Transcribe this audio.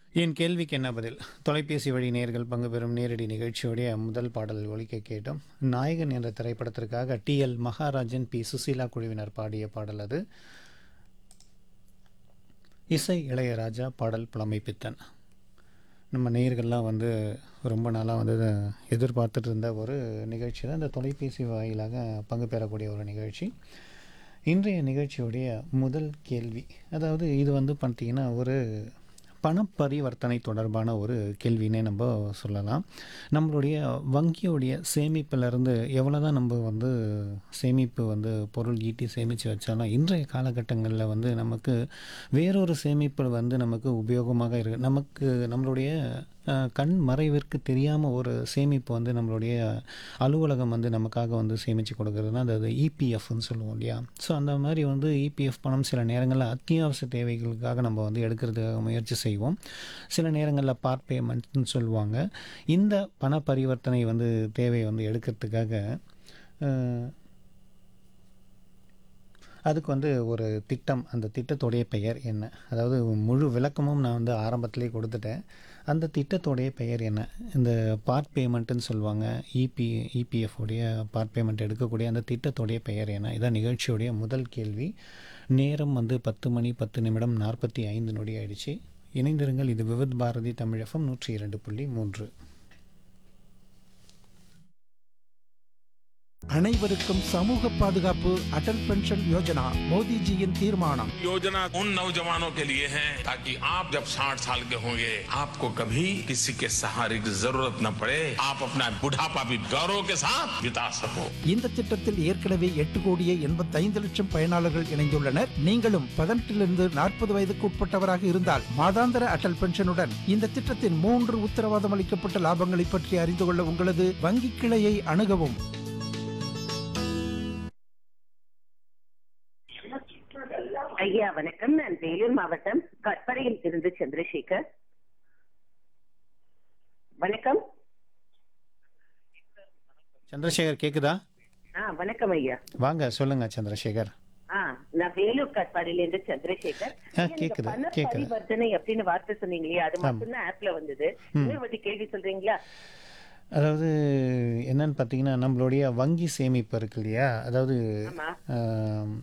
என் கேள்விக்கு என்ன பதில் தொலைபேசி வழி நேர்கள் பங்கு பெறும் நேரடி நிகழ்ச்சியுடைய முதல் பாடல் ஒலிக்க கேட்டோம் நாயகன் என்ற திரைப்படத்திற்காக T L Maharajan P Susheela குழுவினர் பாடிய பாடல் அது இசை இளையராஜா பாடல் புலமைப்பித்தன் நம்ம நேயர்கள்லாம் வந்து ரொம்ப நாளாக வந்து எதிர்பார்த்துட்டு இருந்த ஒரு நிகழ்ச்சி தான் இந்த தொலைபேசி வாயிலாக பங்கு பெறக்கூடிய ஒரு நிகழ்ச்சி இன்றைய நிகழ்ச்சியுடைய முதல் கேள்வி அதாவது இது வந்து பார்த்தீங்கன்னா ஒரு பணப்பரிவர்த்தனை தொடர்பான ஒரு கேள்வினே நம்ம சொல்லலாம் நம்மளுடைய வங்கியோடைய சேமிப்பிலிருந்து எவ்வளோ தான் நம்ம வந்து சேமிப்பு வந்து பொருள் ஈட்டி சேமித்து வச்சாலும் இன்றைய காலகட்டங்களில் வந்து நமக்கு வேறொரு சேமிப்பு வந்து நமக்கு உபயோகமாக இருக்கு நமக்கு நம்மளுடைய அஹ், கண் மறைவிற்கு தெரியாமல் ஒரு சேமிப்பு வந்து நம்மளுடைய அலுவலகம் வந்து நமக்காக வந்து சேமித்து கொடுக்குறதுனா அது இபிஎஃப்னு சொல்லுவோம் இல்லையா ஸோ அந்த மாதிரி வந்து இபிஎஃப் பணம் சில நேரங்களில் அத்தியாவசிய தேவைகளுக்காக நம்ம வந்து எடுக்கிறதுக்காக முயற்சி செய்வோம் சில நேரங்களில் பார்ட் பேமெண்ட்னு சொல்லுவாங்க இந்த பண பரிவர்த்தனை வந்து தேவை வந்து எடுக்கிறதுக்காக அஹ், அதுக்கு வந்து ஒரு திட்டம் அந்த திட்டத்துடைய பெயர் என்ன அதாவது முழு விளக்கமும் நான் வந்து ஆரம்பத்திலே கொடுத்துட்டேன் அந்த திட்டத்துடைய பெயர் என்ன இந்த பார்ட் பேமெண்ட்டுன்னு சொல்லுவாங்க இபி இபிஎஃப் உடைய பார்ட் பேமெண்ட் எடுக்கக்கூடிய அந்த திட்டத்துடைய பெயர் என்ன இதான் நிகழ்ச்சியுடைய முதல் கேள்வி நேரம் வந்து பத்து மணி பத்து நிமிடம் நாற்பத்தி ஐந்து நொடி ஆயிடுச்சு இணைந்திருங்கள் இது விவித் பாரதி தமிழகம் நூற்றி இரண்டு புள்ளி மூன்று அனைவருக்கும் சமூக பாதுகாப்பு அடல் பென்ஷன் யோஜனா மோடிஜியின் தீர்மானம் योजना उन नौजवानों के लिए है ताकि आप जब 60 साल के होंगे आपको कभी किसी के सहारे की जरूरत न पड़े आप अपना बुढ़ापा भी गौरव के साथ बिता सको இந்த திட்டத்தில் ஏற்கனவே எட்டு கோடியே எண்பத்தைந்து லட்சம் பயனாளர்கள் இணைந்துள்ளனர் நீங்களும் பதினெட்டிலிருந்து நாற்பது வயதுக்கு உட்பட்டவராக இருந்தால் மாதாந்திர அடல் பென்ஷனுடன் இந்த திட்டத்தின் மூன்று உத்தரவாதம் அளிக்கப்பட்ட லாபங்களை பற்றி அறிந்து கொள்ள உங்களது வங்கி கிளையை அணுகவும் ஐயா வணக்கம் நான் வேலூர் மாவட்டம் கட்பறையில் இருந்து சந்திரசேகர் வணக்கம் சந்திரசேகர் கேக்குதா ஆ வணக்கம் ஐயா வாங்க சொல்லுங்க சந்திரசேகர் ஆ நான் வேலூர் கட்பாடியில இருந்து சந்திரசேகர் ஆ, ஐயா, நீங்க கேக்குது, பண கேக்குது. பரிவர்த்தனை அப்படின்னு வார்த்தை சொன்னீங்க இல்லையா அது மட்டும்தான் ஆப்ல வந்தது இன்னொரு வாட்டி கேள்வி சொல்றீங்களா அதாவது என்னன்னு பார்த்தீங்கன்னா நம்மளுடைய வங்கி சேமிப்பு இருக்கு இல்லையா அதாவது ஆமா ஆம்,